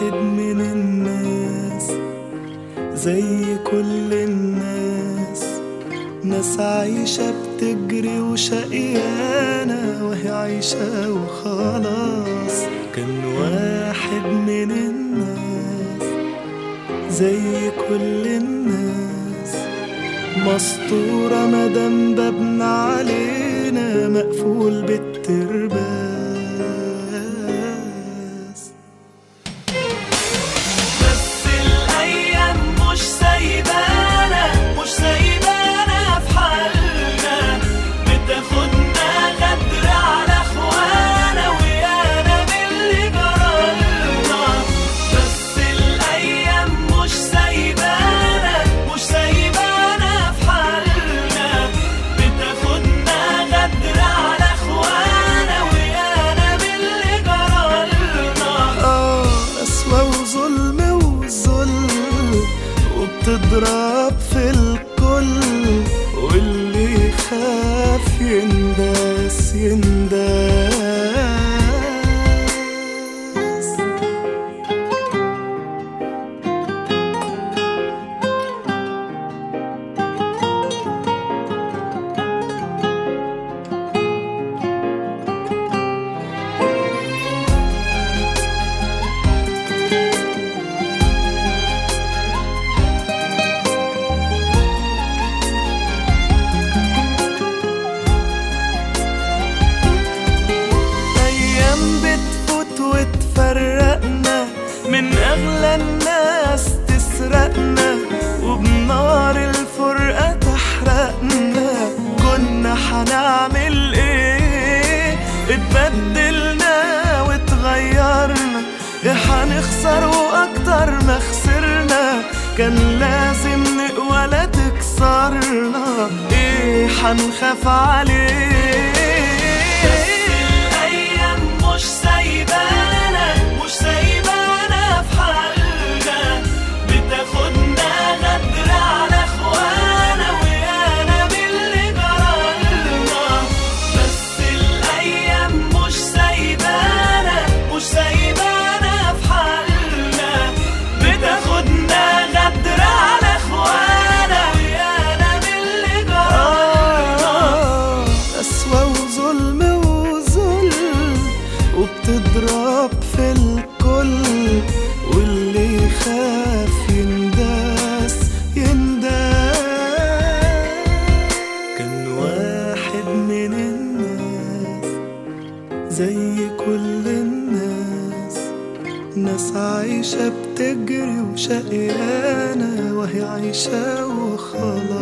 واحد من الناس زي كل الناس ناس عايشة بتجري وشقيانة وهي عايشة وخلاص كان واحد من الناس زي كل الناس مسطورة مدام بابنا علينا مقفول بالترباس بس الأيام مش سايبانا مش سايبانا في حالنا بتاخدنا غدر على اخوانا ويانا باللي جرالنا بس الأيام مش سايبانا مش سايبانا في حالنا بتاخدنا غدر على اخوانا ويانا باللي جرالنا اه قسوة وظلم وذل وبتضرب في الكل واللي يخاف ينداس ينداس أيام بتفوت وتفرقنا من أغلى الناس تسرقنا وبنار الفرقة تحرقنا كنا حنعمل إيه اتبدلنا وتغيرنا يا حنخسر وأكتر ما خسرنا كان لازم نقوى لا تكسرنا إيه حنخاف عليه الأيام مش سايبانا مش سايبانا في حالنا بتاخدنا غدر على اخوانا ويانا باللي جرالنا بس الأيام مش سايبانا مش سايبانا في حالنا بتاخدنا غدر على اخوانا ويانا باللي جرالنا قسوة وظلم وذل وبتضرب في الكل واللي يخاف ينداس ينداس كان واحد من الناس زي كل الناس ناس عايشة بتجري وشقيانة وهي عايشة وخلاص